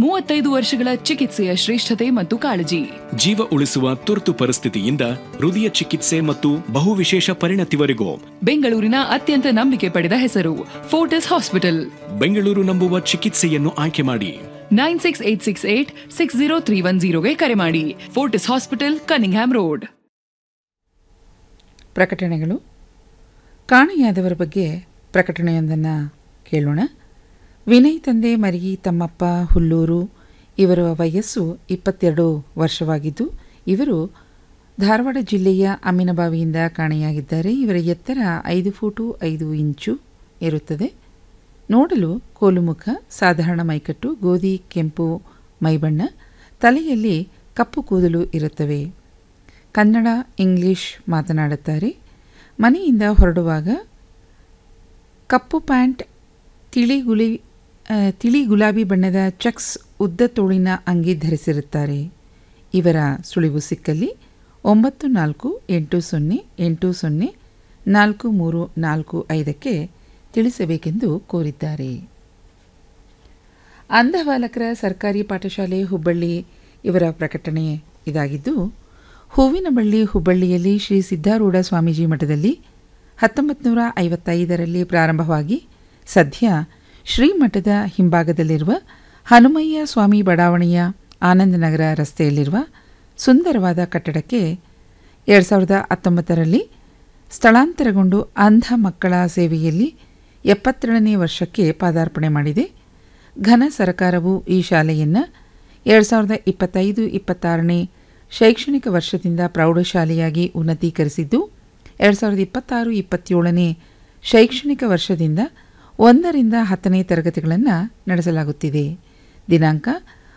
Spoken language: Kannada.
ಮೂವತ್ತೈದು ವರ್ಷಗಳ ಚಿಕಿತ್ಸೆಯ ಶ್ರೇಷ್ಠತೆ ಮತ್ತು ಕಾಳಜಿ ಜೀವ ಉಳಿಸುವ ತುರ್ತು ಪರಿಸ್ಥಿತಿಯಿಂದ ಹೃದಯ ಚಿಕಿತ್ಸೆ ಮತ್ತು ಬಹುವಿಶೇಷ ಪರಿಣತಿವರೆಗೂ ಬೆಂಗಳೂರಿನ ಅತ್ಯಂತ ನಂಬಿಕೆ ಪಡೆದ ಹೆಸರು ಫೋರ್ಟಿಸ್ ಹಾಸ್ಪಿಟಲ್ ಬೆಂಗಳೂರು ನಂಬುವ ಚಿಕಿತ್ಸೆಯನ್ನು ಆಯ್ಕೆ ಮಾಡಿ nine six eight six eight six zero three one ಜೀರೋಗೆ ಕರೆ ಮಾಡಿ ಫೋರ್ಟಿಸ್ ಹಾಸ್ಪಿಟಲ್ ಕನಿಂಗ್ಹ್ಯಾಮ್ ರೋಡ್ ಪ್ರಕಟಣೆಗಳು ಕಾಣೆಯಾದವರ ಬಗ್ಗೆ ಪ್ರಕಟಣೆಯೊಂದನ್ನು ಕೇಳೋಣ ವಿನಯ್ ತಂದೆ ಮರಿಗಿ ತಮ್ಮಪ್ಪ ಹುಲ್ಲೂರು ಇವರ ವಯಸ್ಸು ಇಪ್ಪತ್ತೆರಡು ವರ್ಷವಾಗಿದ್ದು ಇವರು ಧಾರವಾಡ ಜಿಲ್ಲೆಯ ಅಮ್ಮಿನಬಾವಿಯಿಂದ ಕಾಣೆಯಾಗಿದ್ದಾರೆ ಇವರ ಎತ್ತರ ಐದು ಫೂಟು ಐದು ಇಂಚು ಇರುತ್ತದೆ ನೋಡಲು ಕೋಲುಮುಖ ಸಾಧಾರಣ ಮೈಕಟ್ಟು ಗೋಧಿ ಕೆಂಪು ಮೈಬಣ್ಣ ತಲೆಯಲ್ಲಿ ಕಪ್ಪು ಕೂದಲು ಇರುತ್ತವೆ ಕನ್ನಡ ಇಂಗ್ಲಿಷ್ ಮಾತನಾಡುತ್ತಾರೆ ಮನೆಯಿಂದ ಹೊರಡುವಾಗ ಕಪ್ಪು ಪ್ಯಾಂಟ್ ತಿಳಿ ಗುಲಿ ಆ, ತಿಳಿ ಗುಲಾಬಿ ಬಣ್ಣದ ಚೆಕ್ಸ್ ಉದ್ದ ತೋಳಿನ ಅಂಗಿ ಧರಿಸಿರುತ್ತಾರೆ ಇವರ ಸುಳಿವು ಸಿಕ್ಕಲ್ಲಿ ಒಂಬತ್ತು ನಾಲ್ಕು ಎಂಟು ಸೊನ್ನೆ ಎಂಟು ಸೊನ್ನೆ ನಾಲ್ಕು ಮೂರು ನಾಲ್ಕು ಐದಕ್ಕೆ ತಿಳಿಸಬೇಕೆಂದು ಕೋರಿದ್ದಾರೆ ಅಂಧಬಾಲಕರ ಸರ್ಕಾರಿ ಪಾಠಶಾಲೆ ಹುಬ್ಬಳ್ಳಿ ಇವರ ಪ್ರಕಟಣೆ ಇದಾಗಿದ್ದು ಹೂವಿನ ಬಳ್ಳಿ ಹುಬ್ಬಳ್ಳಿಯಲ್ಲಿ ಶ್ರೀ ಸಿದ್ಧಾರೂಢ ಸ್ವಾಮೀಜಿ ಮಠದಲ್ಲಿ ಹತ್ತೊಂಬತ್ತು ನೂರ ಐವತ್ತೈದರಲ್ಲಿ ಪ್ರಾರಂಭವಾಗಿ ಸದ್ಯ ಶ್ರೀಮಠದ ಹಿಂಭಾಗದಲ್ಲಿರುವ ಹನುಮಯ್ಯ ಸ್ವಾಮಿ ಬಡಾವಣೆಯ ಆನಂದನಗರ ರಸ್ತೆಯಲ್ಲಿರುವ ಸುಂದರವಾದ ಕಟ್ಟಡಕ್ಕೆ ಎರಡು ಸಾವಿರದ ಹತ್ತೊಂಬತ್ತರಲ್ಲಿ ಸ್ಥಳಾಂತರಗೊಂಡು ಅಂಧ ಮಕ್ಕಳ ಸೇವೆಯಲ್ಲಿ ಎಪ್ಪತ್ತೆರಡನೇ ವರ್ಷಕ್ಕೆ ಪಾದಾರ್ಪಣೆ ಮಾಡಿದೆ ಘನ ಸರ್ಕಾರವು ಈ ಶಾಲೆಯನ್ನು ಎರಡು ಸಾವಿರದ ಇಪ್ಪತ್ತೈದು ಇಪ್ಪತ್ತಾರನೇ ಶೈಕ್ಷಣಿಕ ವರ್ಷದಿಂದ ಪ್ರೌಢಶಾಲೆಯಾಗಿ ಉನ್ನತೀಕರಿಸಿದ್ದು ಎರಡು ಸಾವಿರದ ಇಪ್ಪತ್ತಾರು ಇಪ್ಪತ್ತೇಳನೇ ಶೈಕ್ಷಣಿಕ ವರ್ಷದಿಂದ ಒಂದರಿಂದ ಹತ್ತನೇ ತರಗತಿಗಳನ್ನು ನಡೆಸಲಾಗುತ್ತಿದೆ ದಿನಾಂಕ